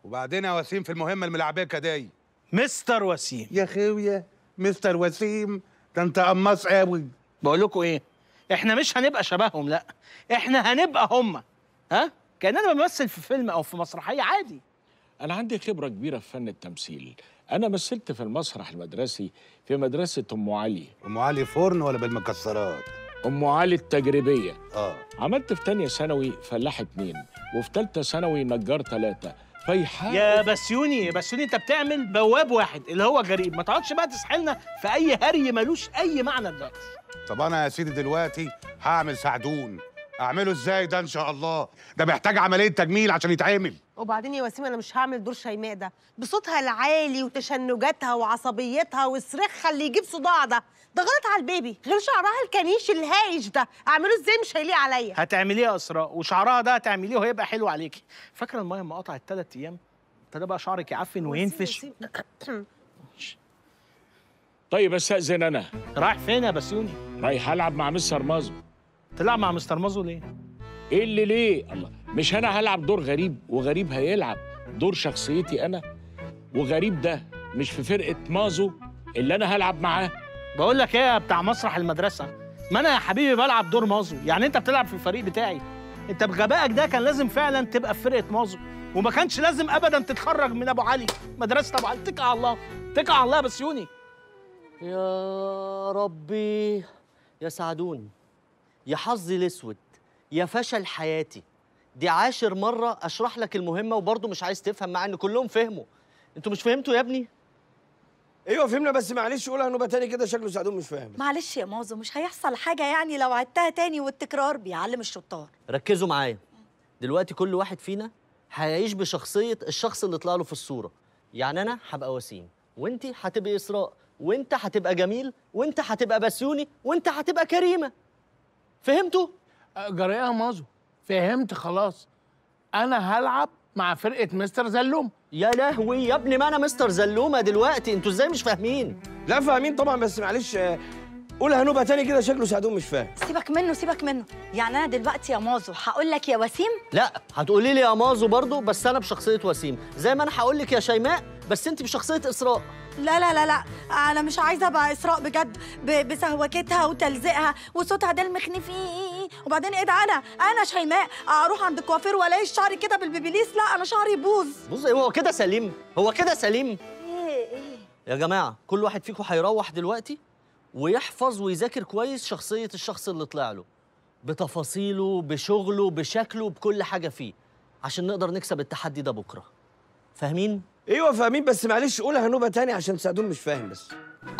وبعدين يا وسيم في المهمه الملعبكه دي مستر وسيم يا خويا مستر وسيم ده انت قماص قوي بقول لكم ايه احنا مش هنبقى شبههم لا احنا هنبقى هم ها كاننا بمثل في فيلم او في مسرحيه عادي أنا عندي خبرة كبيرة في فن التمثيل أنا مثلت في المسرح المدرسي في مدرسة أم علي ام علي فرن ولا بالمكسرات أم علي التجريبية اه عملت في تانية ثانوي فلاح اتنين وفي تالتة ثانوي نجار تلاتة فيحاول يا بسيوني بسيوني انت بتعمل بواب واحد اللي هو غريب ما تقعدش بقى تسحلنا في اي هري ملوش اي معنى دلوقتي طب انا يا سيدي دلوقتي هعمل سعدون اعمله ازاي ده ان شاء الله ده محتاج عمليه تجميل عشان يتعمل وبعدين يا وسيم انا مش هعمل دور شيماء ده بصوتها العالي وتشنجاتها وعصبيتها وصريخها اللي يجيب صداع ده ده غلط على البيبي غير شعرها الكنيش الهايش ده اعمله ازاي مش هيليق عليا هتعمليه يا اسراء وشعرها ده هتعمليه وهيبقى حلو عليكي فاكره الميه لما قطعت ثلاث ايام ابتدى بقى شعرك يعفن وينفش وسيم- طيب استأذن أنا رايح فين يا بسيوني رايح ألعب مع مستر مازو تلعب مع مستر مازو ليه إيه اللي ليه؟ الله مش أنا هلعب دور غريب وغريب هيلعب دور شخصيتي أنا وغريب ده مش في فرقة مازو اللي أنا هلعب معاه بقول لك ايه يا بتاع مسرح المدرسه ما انا يا حبيبي بلعب دور مازو يعني انت بتلعب في الفريق بتاعي انت بغبائك ده كان لازم فعلا تبقى في فرقه مازو وما كانش لازم ابدا تتخرج من ابو علي مدرسه ابو علي اتكل على الله اتكل على الله يا بسيوني يا ربي يا سعدون يا حظي الاسود يا فشل حياتي دي عاشر مرة أشرح لك المهمة وبرضه مش عايز تفهم مع إن كلهم فهموا أنتوا مش فهمتوا يا ابني؟ ايوه فهمنا بس معلش قولها نوبه تاني كده شكله سعدون مش فاهم معلش يا مازو مش هيحصل حاجة يعني لو عدتها تاني والتكرار بيعلم الشطار ركزوا معايا دلوقتي كل واحد فينا هيعيش بشخصية الشخص اللي طلع له في الصورة يعني أنا هبقى وسيم وأنت هتبقي إسراء وأنت هتبقى جميل وأنت هتبقى بسيوني وأنت هتبقى كريمة فهمتوا؟ جريئة مازو فهمت خلاص انا هلعب مع فرقه مستر زلوم يا لهوي يا ابني ما أنا مستر زلومة دلوقتي أنتوا إزاي مش فاهمين؟ لا فاهمين طبعا بس معلش آه، قولها نوبه تاني كده شكله سعدون مش فاهم سيبك منه سيبك منه يعني أنا دلوقتي يا مازو هقول لك يا وسيم لا هتقولي لي يا مازو برضو بس انا بشخصيه وسيم زي ما انا هقول لك يا شيماء بس انت بشخصيه اسراء لا لا لا لا أنا مش عايزة أبقى إسراء بجد ب- بسهوكتها وتلزيقها وصوتها ده المخنف إيه وبعدين إيه ده أنا أنا شيماء أروح عند الكوافير وألاقي الشعر كده بالبيبيليس لا أنا شعري يبوظ بص هو كده سليم هو كده سليم إيه إيه يا جماعه كل واحد فيكم هيروح دلوقتي ويحفظ ويذاكر كويس شخصيه الشخص اللي طلع له بتفاصيله بشغله بشكله بكل حاجه فيه عشان نقدر نكسب التحدي ده بكره فاهمين ايوه فاهمين بس معلش قولها نوبه تاني عشان سعدون مش فاهم بس